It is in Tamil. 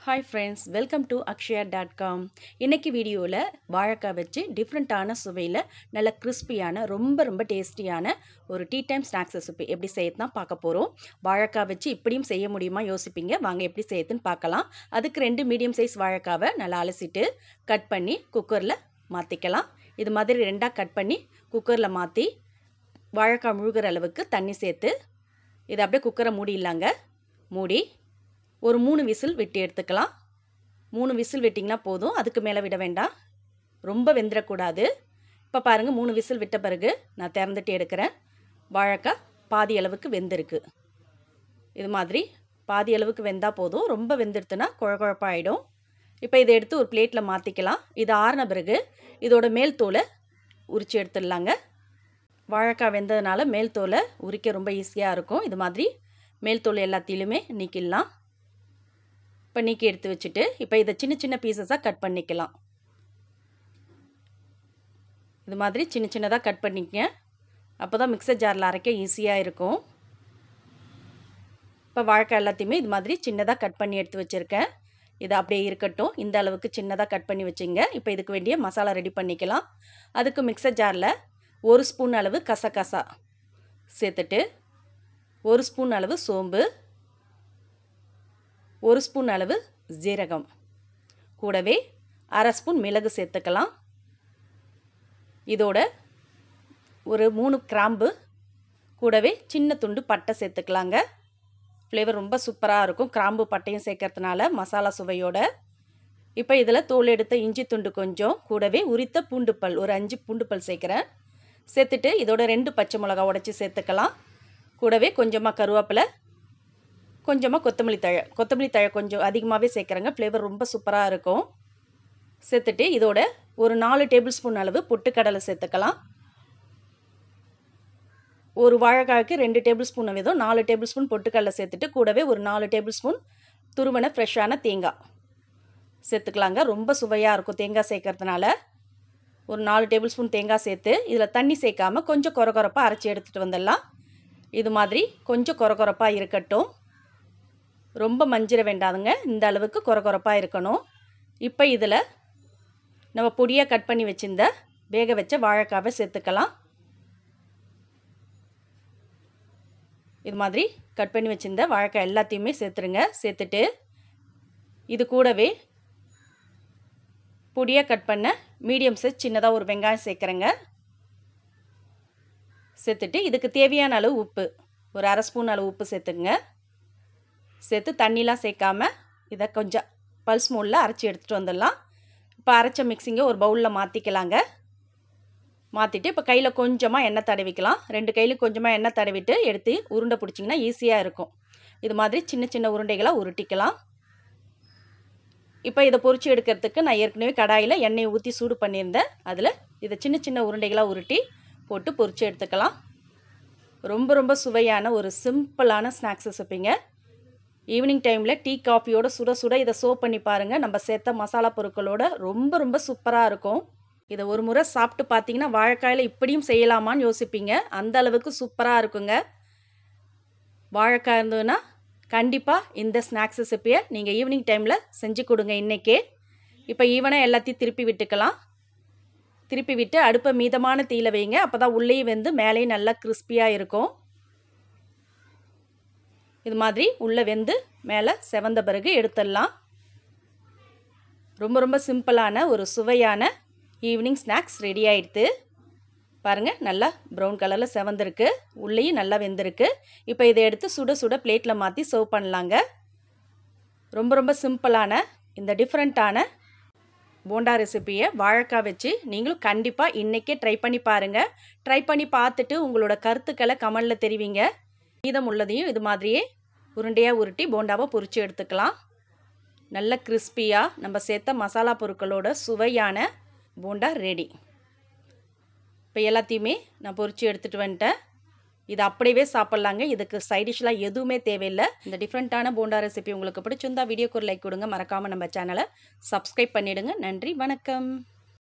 hi friends welcome to Akshaya dot com இன்றைக்கி வீடியோவில் வாழைக்காய் வச்சு டிஃப்ரெண்ட்டான சுவையில் நல்ல கிறிஸ்பியான ரொம்ப ரொம்ப டேஸ்டியான ஒரு டீ டைம் ஸ்நாக்ஸ் ரெசிபி எப்படி செய்யறது தான் பார்க்க போகிறோம் வாழைக்காய் வச்சு இப்படியும் செய்ய முடியுமா யோசிப்பீங்க வாங்க எப்படி செய்யறதுன்னு பார்க்கலாம் அதுக்கு ரெண்டு மீடியம் சைஸ் வாழைக்காவை நல்லா அலசிட்டு கட் பண்ணி குக்கரில் மாற்றிக்கலாம் இது மாதிரி ரெண்டாக கட் பண்ணி குக்கரில் மாற்றி வாழைக்காய் முழுகிற அளவுக்கு தண்ணி சேர்த்து இதை அப்படியே குக்கரை மூடிடலாங்க மூடி ஒரு மூணு விசில் விட்டு எடுத்துக்கலாம் மூணு விசில் விட்டிங்கன்னா போதும் அதுக்கு மேலே விட வேண்டாம் ரொம்ப வெந்துடக்கூடாது இப்போ பாருங்கள் மூணு விசில் விட்ட பிறகு நான் திறந்துட்டு எடுக்கிறேன் வாழைக்காய் பாதி அளவுக்கு வெந்திருக்கு இது மாதிரி பாதி அளவுக்கு வெந்தால் போதும் ரொம்ப வெந்துடுத்துனா குழ குழப்பாயிடும் இப்போ இதை எடுத்து ஒரு பிளேட்டில் மாற்றிக்கலாம் இது ஆறின பிறகு இதோட மேல் தோலை உரித்து எடுத்துடலாங்க வாழைக்காய் வெந்ததுனால மேல் தோலை உரிக்க ரொம்ப ஈஸியாக இருக்கும் இது மாதிரி மேல் தோல் எல்லாத்திலுமே நீக்கிடலாம் இப்போ நீக்கி எடுத்து வச்சுட்டு இப்போ இதை சின்ன சின்ன பீசஸாக கட் பண்ணிக்கலாம் இது மாதிரி சின்ன சின்னதாக கட் பண்ணிக்கங்க அப்போ தான் மிக்சர் ஜாரில் அரைக்க ஈஸியாக இருக்கும் இப்போ வாழைக்காய் எல்லாத்தையுமே இது மாதிரி சின்னதாக கட் பண்ணி எடுத்து வச்சுருக்கேன் இது அப்படியே இருக்கட்டும் இந்த அளவுக்கு சின்னதாக கட் பண்ணி வச்சுங்க இப்போ இதுக்கு வேண்டிய மசாலா ரெடி பண்ணிக்கலாம் அதுக்கு மிக்சர் ஜாரில் ஒரு ஸ்பூன் அளவு கசகசா சேர்த்துட்டு ஒரு ஸ்பூன் அளவு சோம்பு ஒரு ஸ்பூன் அளவு ஜீரகம் கூடவே அரை ஸ்பூன் மிளகு சேர்த்துக்கலாம் இதோட ஒரு மூணு கிராம்பு கூடவே சின்ன துண்டு பட்டை சேர்த்துக்கலாங்க ஃப்ளேவர் ரொம்ப சூப்பராக இருக்கும் கிராம்பு பட்டையும் சேர்க்கறதுனால மசாலா சுவையோட இப்போ இதில் தோல் எடுத்த இஞ்சி துண்டு கொஞ்சம் கூடவே உரித்த பூண்டுப்பல் ஒரு அஞ்சு பூண்டுப்பல் சேர்க்குறேன் சேர்த்துட்டு இதோட ரெண்டு பச்சை மிளகா உடச்சி சேர்த்துக்கலாம் கூடவே கொஞ்சமாக கருவேப்பிலை கொஞ்சமாக கொத்தமல்லி தழை கொத்தமல்லி தழை கொஞ்சம் அதிகமாகவே சேர்க்குறேங்க ஃப்ளேவர் ரொம்ப சூப்பராக இருக்கும் சேர்த்துட்டு இதோட ஒரு நாலு டேபிள் ஸ்பூன் அளவு பொட்டுக்கடலை சேர்த்துக்கலாம் ஒரு வாழைக்காய்க்கு ரெண்டு டேபிள் ஸ்பூன் வீதம் நாலு டேபிள் ஸ்பூன் பொட்டுக்கடலை சேர்த்துட்டு கூடவே ஒரு நாலு டேபிள் ஸ்பூன் துருவன ஃப்ரெஷ்ஷான தேங்காய் சேர்த்துக்கலாங்க ரொம்ப சுவையாக இருக்கும் தேங்காய் சேர்க்கறதுனால ஒரு நாலு டேபிள் ஸ்பூன் தேங்காய் சேர்த்து இதில் தண்ணி சேர்க்காமல் கொஞ்சம் கொர கொரப்பாக அரைச்சி எடுத்துகிட்டு வந்துடலாம் இது மாதிரி கொஞ்சம் கொர கொரப்பாக இருக்கட்டும் ரொம்ப மஞ்சிர வேண்டாதுங்க இந்த அளவுக்கு கொர கொரப்பாக இருக்கணும் இப்போ இதில் நம்ம பொடியாக கட் பண்ணி வச்சிருந்த வேக வச்ச வாழைக்காவை சேர்த்துக்கலாம் இது மாதிரி கட் பண்ணி வச்சிருந்த வாழைக்காய் எல்லாத்தையுமே சேர்த்துருங்க சேர்த்துட்டு இது கூடவே பொடியாக கட் பண்ண மீடியம் சைஸ் சின்னதாக ஒரு வெங்காயம் சேர்க்குறேங்க சேர்த்துட்டு இதுக்கு தேவையான அளவு உப்பு ஒரு அரை ஸ்பூன் அளவு உப்பு சேர்த்துங்க சேர்த்து தண்ணிலாம் சேர்க்காம இதை கொஞ்சம் பல்ஸ் மூடில் அரைச்சி எடுத்துகிட்டு வந்துடலாம் இப்போ அரைச்ச மிக்சிங்கை ஒரு பவுலில் மாற்றிக்கலாங்க மாற்றிட்டு இப்போ கையில் கொஞ்சமாக எண்ணெய் தடவிக்கலாம் ரெண்டு கையிலும் கொஞ்சமாக எண்ணெய் தடவிட்டு எடுத்து உருண்டை பிடிச்சிங்கன்னா ஈஸியாக இருக்கும் இது மாதிரி சின்ன சின்ன உருண்டைகளாக உருட்டிக்கலாம் இப்போ இதை பொறிச்சு எடுக்கிறதுக்கு நான் ஏற்கனவே கடாயில் எண்ணெயை ஊற்றி சூடு பண்ணியிருந்தேன் அதில் இதை சின்ன சின்ன உருண்டைகளாக உருட்டி போட்டு பொறிச்சு எடுத்துக்கலாம் ரொம்ப ரொம்ப சுவையான ஒரு சிம்பிளான ஸ்நாக்ஸ் ரெசிப்பிங்க ஈவினிங் டைமில் டீ காஃபியோட சுட சுட இதை சோ பண்ணி பாருங்கள் நம்ம சேர்த்த மசாலா பொருட்களோட ரொம்ப ரொம்ப சூப்பராக இருக்கும் இதை ஒரு முறை சாப்பிட்டு பார்த்தீங்கன்னா வாழைக்காயில் இப்படியும் செய்யலாமான்னு யோசிப்பீங்க அந்த அளவுக்கு சூப்பராக இருக்குங்க வாழைக்காய் இருந்ததுன்னா கண்டிப்பாக இந்த ஸ்நாக்ஸ் ரெசிப்பியை நீங்கள் ஈவினிங் டைமில் செஞ்சு கொடுங்க இன்றைக்கே இப்போ ஈவனாக எல்லாத்தையும் திருப்பி விட்டுக்கலாம் திருப்பி விட்டு அடுப்பை மீதமான தீயில வைங்க அப்போ தான் உள்ளேயும் வெந்து மேலேயும் நல்லா கிறிஸ்பியாக இருக்கும் இது மாதிரி உள்ளே வெந்து மேலே செவந்த பிறகு எடுத்துடலாம் ரொம்ப ரொம்ப சிம்பிளான ஒரு சுவையான ஈவினிங் ஸ்நாக்ஸ் ரெடி ஆகிடுது பாருங்கள் நல்லா ப்ரௌன் கலரில் செவந்திருக்கு உள்ளேயும் நல்லா வெந்திருக்கு இப்போ இதை எடுத்து சுட சுட பிளேட்டில் மாற்றி சர்வ் பண்ணலாங்க ரொம்ப ரொம்ப சிம்பிளான இந்த டிஃப்ரெண்ட்டான போண்டா ரெசிப்பியை வாழைக்காய் வச்சு நீங்களும் கண்டிப்பாக இன்றைக்கே ட்ரை பண்ணி பாருங்கள் ட்ரை பண்ணி பார்த்துட்டு உங்களோட கருத்துக்களை கமெண்டில் தெரிவிங்க மீதம் உள்ளதையும் இது மாதிரியே உருண்டையாக உருட்டி போண்டாவை பொரித்து எடுத்துக்கலாம் நல்ல கிறிஸ்பியாக நம்ம சேர்த்த மசாலா பொருட்களோட சுவையான போண்டா ரெடி இப்போ எல்லாத்தையுமே நான் பொரித்து எடுத்துகிட்டு வந்துட்டேன் இது அப்படியே சாப்பிட்லாங்க இதுக்கு சைடிஷ்லாம் எதுவுமே தேவையில்லை இந்த டிஃப்ரெண்ட்டான போண்டா ரெசிபி உங்களுக்கு பிடிச்சிருந்தா வீடியோக்கு ஒரு லைக் கொடுங்க மறக்காமல் நம்ம சேனலை சப்ஸ்கிரைப் பண்ணிவிடுங்க நன்றி வணக்கம்